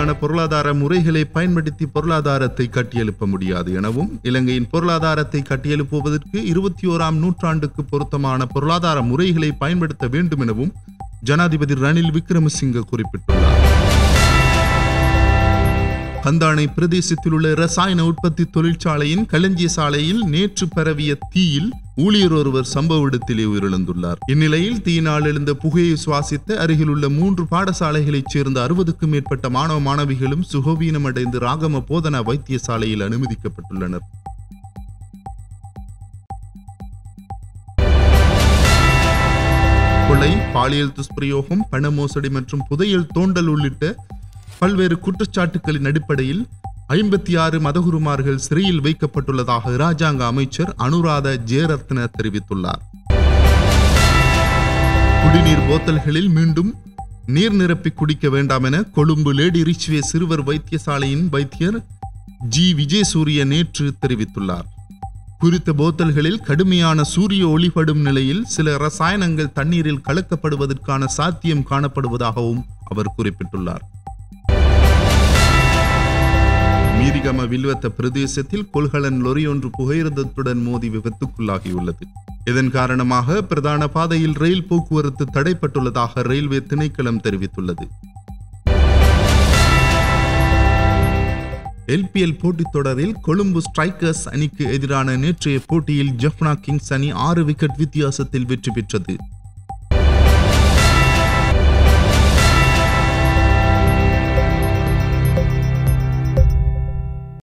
பழைமையான பொருளாதார முறைகளை பயன்படுத்தி பொருளாதாரத்தை கட்டியெழுப்ப முடியாது எனவும் இலங்கையின் பொருளாதாரத்தை கட்டியெழுப்புவதற்கு இருபத்தி ஓராம் நூற்றாண்டுக்கு பொருத்தமான பொருளாதார முறைகளை பயன்படுத்த வேண்டும் எனவும் ஜனாதிபதி ரணில் விக்ரமசிங்க குறிப்பிட்டுள்ளார் கந்தானை பிரதேசத்தில் உள்ள ரசாயன உற்பத்தி தொழிற்சாலையின் களஞ்சிய சாலையில் நேற்று பரவிய தீயில் ஊழியர் ஒருவர் சம்பவ இடத்திலே உயிரிழந்துள்ளார் இந்நிலையில் தீயினால் எழுந்த புகையை சுவாசித்த அருகிலுள்ள மூன்று பாடசாலைகளைச் சேர்ந்த அறுபதுக்கும் மேற்பட்ட மாணவ மாணவிகளும் சுகவீனமடைந்து ராகம போதனா வைத்தியசாலையில் அனுமதிக்கப்பட்டுள்ளனர் கொலை பாலியல் துஷ்பிரயோகம் பண மோசடி மற்றும் புதையல் தோண்டல் உள்ளிட்ட பல்வேறு குற்றச்சாட்டுகளின் அடிப்படையில் ஐம்பத்தி ஆறு மதகுருமார்கள் சிறையில் வைக்கப்பட்டுள்ளதாக இராஜாங்க அமைச்சர் அனுராத ஜெயரத்ன தெரிவித்துள்ளார் குடிநீர் போத்தல்களில் மீண்டும் நீர் நிரப்பி குடிக்க வேண்டாம் என கொழும்பு லேடி ரிச்வே சிறுவர் வைத்தியசாலையின் வைத்தியர் ஜி விஜயசூரிய நேற்று தெரிவித்துள்ளார் குறித்த போத்தல்களில் கடுமையான சூரிய ஒளிபடும் நிலையில் சில ரசாயனங்கள் தண்ணீரில் கலக்கப்படுவதற்கான சாத்தியம் காணப்படுவதாகவும் அவர் குறிப்பிட்டுள்ளார் மீரிகம வில்வத்த பிரதேசத்தில் கொள்கலன் லொரி ஒன்று புகையிரதத்துடன் மோதி விபத்துக்குள்ளாகியுள்ளது இதன் காரணமாக பிரதான பாதையில் ரயில் போக்குவரத்து தடைப்பட்டுள்ளதாக ரயில்வே திணைக்களம் தெரிவித்துள்ளது எல்பிஎல் போட்டித் தொடரில் கொழும்பு ஸ்ட்ரைக்கர்ஸ் அணிக்கு எதிரான நேற்றைய போட்டியில் ஜப்னா கிங்ஸ் அணி ஆறு விக்கெட் வித்தியாசத்தில் வெற்றி பெற்றது